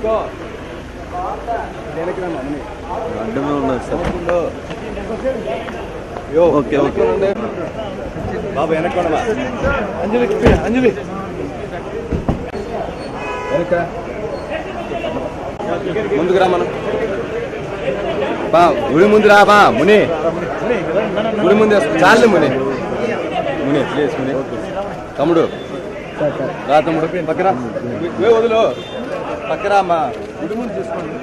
అడ్డమే ఉన్నారు sir okay okay బాబు వెనక్కి అంజలి అంజలి వెనక ముందుకు రా మనం బా గుడి ముందు రా బా ముని గుడి ముందు వేసుకో. చాలు ముని ముని ప్లీజ్ ముని తమ్ముడు రా తమ్ముడు పక్కరా వే వదులు పక్కరా అమ్మా గుడి ముందు చూసుకోండి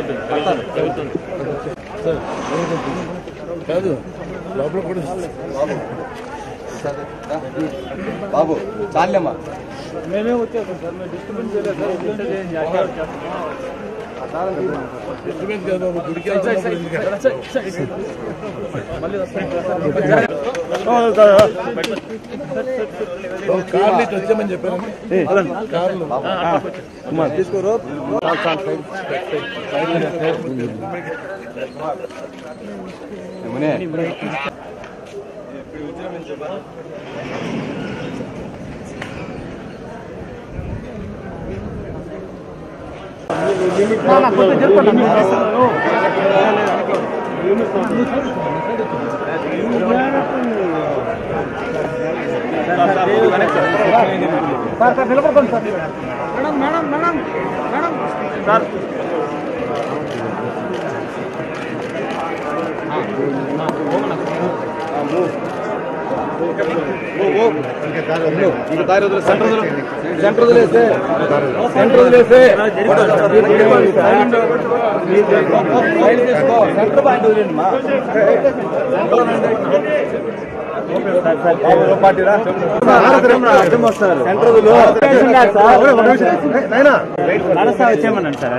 కాదు లోపల కూడా బాబు చాలేమ్మా మేమే వచ్చేసాం సార్ మేము డిస్టర్బెన్స్ చేయలేదు సార్ డిస్టర్బెన్స్ కాదు బాబు గుడికి వెళ్తున్నప్పుడు ఎందుకంటే కార్లు ఇటు వచ్చామని చెప్పారు కార్లు తీసుకోరు మునే ఇంకా దారి వదిలే సెంటర్ వదిలే సెంటర్ వదిలేసే సెంటర్ వదిలేసే సెంటర్ పాయింట్ వదిలేండి మా సెంటర్ నడుస్తా వచ్చేమన్నాను సార్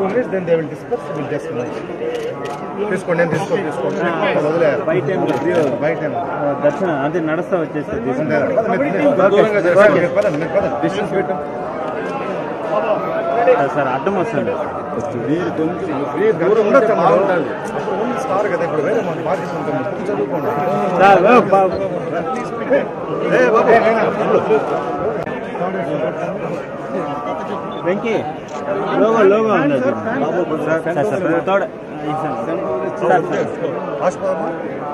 తీసుకోండి నేను తీసుకో తీసుకోండి వదిలే బయట ఏం లేదు. బయట ఏం లేదు. దర్శనం అదే నడుస్తా వచ్చేస్తే అంతే. దూరంగా చేస్తాను. మీరు పదండి, మీరు పదండి. డిస్టెన్స్ పెట్టు సార్ అడ్డం వస్తుంది మీరు కొంచెం మీరు దూరం ఉండొచ్చు అమ్మా. ఓన్లీ స్టార్ కదా ఇప్పుడు వేరే మనం బాగా తీసుకుంటాం కొంచెం చదువుకోండి సార్ ఓ బాబు. ఏ బాబు నేనా? వెంకీ లోగో లోగో ఉంది అది. సార్ సార్ తోడ సార్ సార్ ఆశపడమ్మా.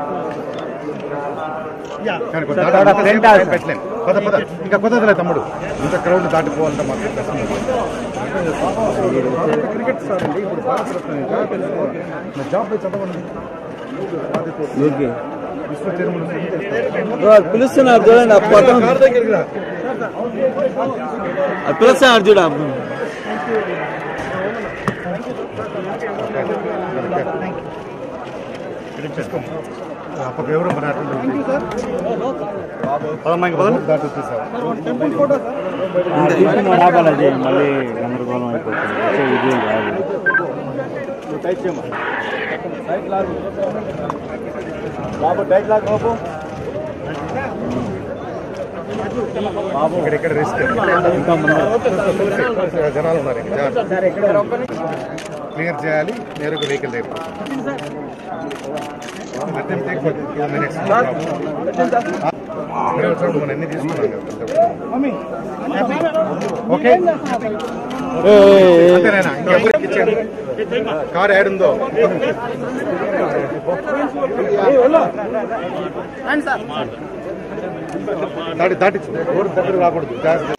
కానీ కొంచెం సార్, దాటి తోడ ఫ్రంట్ టైం సార్. పెట్టలేం. పద పద ఇంకా కుదరదులే తమ్ముడు ఇంత క్రౌడ్ దాటిపోవాలంటే మాకు కష్టం క్రికెట్ సార్ అండి ఇప్పుడు భారతరత్న ఇంకా తెలుసుకో. నా జాబ్ పోయి చదవండి ఓకే విశ్వ తిరుమల పిలుస్తున్నారు చూడండి ఆ పక్కన కారు దగ్గరికి రా. ఆ పిలుస్తున్నారు చూడ ఆ పక్క ఎవరు మన అటువంటి దాటి వచ్చేసారు తీసుకున్న రాబాలది మళ్ళీ గందరగోళం అయిపోతుంది సో ఇది రాదు బాబు టైట్ లాక్ బాబు ఇక్కడ ఇక్కడ రిస్క్ ఇంకా ముందు జనాలు ఉన్నారు ఇంకా జాగ్రత్త. క్లియర్ చేయాలి నేరుగా వెహికల్ దగ్గర Attempt take for two minutes. ఇక్కడ వచ్చాడు, మనం అన్ని తీసుకున్నాం కదా. ఓకే అంతేనా ఇంకెవరికి ఇచ్చాను కార్ యాడ్ ఉందో దాటి దాటి రోడ్డు దగ్గర రాకూడదు జాగ్రత్త